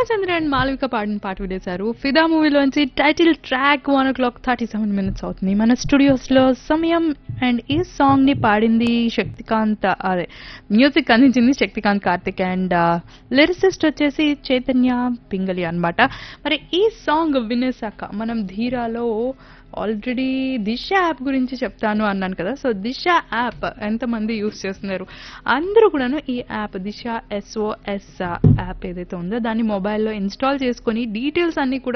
Purnachandra and Malavika పాడిన పాట వినేశారు ఫిదా మూవీలోంచి title track one o'clock thirty seven minutes అవుతుంది మన స్టూడియోస్ లో సమయం అండ్ ఈ సాంగ్ ని పాడింది శక్తికాంత్ అదే మ్యూజిక్ అందించింది శక్తికాంత్ కార్తిక్ అండ్ లిరిసిస్ట్ వచ్చేసి చైతన్య పింగళి అన్నమాట మరి ఈ సాంగ్ వినేశాక మనం ధీరాలో ఆల్రెడీ దిశ యాప్ గురించి చెప్తాను అన్నాను కదా సో దిశ యాప్ ఎంతమంది యూస్ చేస్తున్నారు అందరూ కూడాను ఈ యాప్ దిశ ఎస్ఓఎస్ యాప్ ఏదైతే ఉందో దాన్ని మొబైల్లో ఇన్స్టాల్ చేసుకొని డీటెయిల్స్ అన్ని కూడా